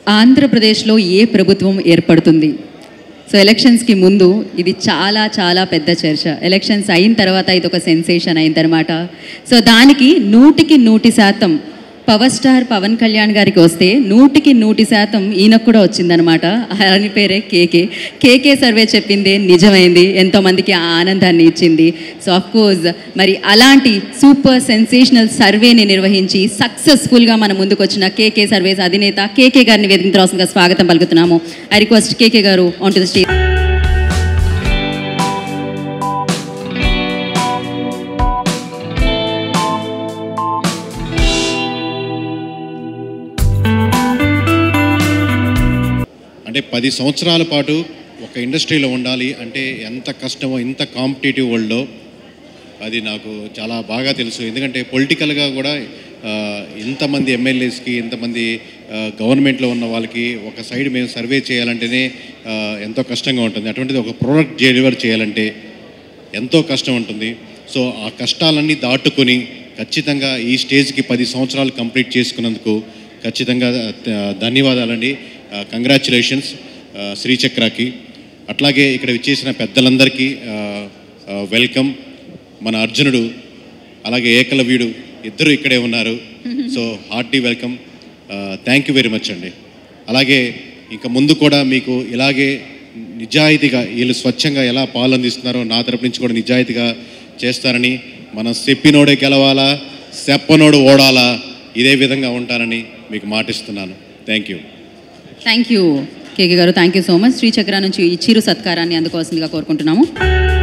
ఆంధ్రప్రదేశ్లో ఏ ప్రభుత్వం ఏర్పడుతుంది సో ఎలక్షన్స్కి ముందు ఇది చాలా చాలా పెద్ద చర్చ ఎలక్షన్స్ అయిన తర్వాత ఇది ఒక సెన్సేషన్ అయిందనమాట సో దానికి నూటికి నూటి శాతం పవర్ స్టార్ పవన్ కళ్యాణ్ గారికి వస్తే నూటికి నూటి శాతం ఈయనకు కూడా వచ్చిందనమాట ఆయన పేరే కేకే కేకే సర్వే చెప్పిందే నిజమైంది ఎంతోమందికి ఆ ఆనందాన్ని ఇచ్చింది సో ఆఫ్ కోర్స్ మరి అలాంటి సూపర్ సెన్సేషనల్ సర్వేని నిర్వహించి సక్సెస్ఫుల్గా మన ముందుకు వచ్చిన కేకే సర్వేస్ అధినేత కేకే గారిని వేదిక స్వాగతం పలుకుతున్నాము ఐ రిక్వెస్ట్ కేకే గారు ఆన్ టు ద స్టేజ్ అంటే పది సంవత్సరాల పాటు ఒక ఇండస్ట్రీలో ఉండాలి అంటే ఎంత కష్టమో ఇంత కాంపిటేటివ్ వరల్డ్లో అది నాకు చాలా బాగా తెలుసు ఎందుకంటే పొలిటికల్గా కూడా ఆ, ఇంతమంది ఎమ్మెల్యేస్కి ఇంతమంది ఆ, గవర్నమెంట్లో ఉన్న వాళ్ళకి ఒక సైడ్ మేము సర్వే చేయాలంటేనే ఆ, ఎంతో కష్టంగా ఉంటుంది అటువంటిది ఒక ప్రోడక్ట్ డెలివర్ చేయాలంటే ఎంతో కష్టం ఉంటుంది సో ఆ కష్టాలన్నీ దాటుకొని ఖచ్చితంగా ఈ స్టేజ్కి పది సంవత్సరాలు కంప్లీట్ చేసుకున్నందుకు ఖచ్చితంగా ఆ, ధన్యవాదాలండి కంగ్రాచులేషన్స్ శ్రీచక్రకి అట్లాగే ఇక్కడ విచ్చేసిన పెద్దలందరికీ ఆ, ఆ, వెల్కమ్ మన అర్జునుడు అలాగే ఏకలవ్యుడు ఇద్దరు ఇక్కడే ఉన్నారు so hearty welcome thank you very much అండి అలాగే ఇంకా ముందు కూడా మీకు ఇలాగే నిజాయితీగా వీళ్ళు స్వచ్ఛంగా ఎలా పాలు అందిస్తున్నారో నా తరపు నుంచి కూడా నిజాయితీగా చేస్తారని మనం చెప్పినోడే గెలవాలా చెప్పనోడు ఓడాలా ఇదే విధంగా ఉంటారని మీకు మాటిస్తున్నాను thank you thank you K K గారు thank you so much Srichakra నుంచి ఈ చిరు సత్కారాన్ని అందుకోవాల్సిందిగా కోరుకుంటున్నాము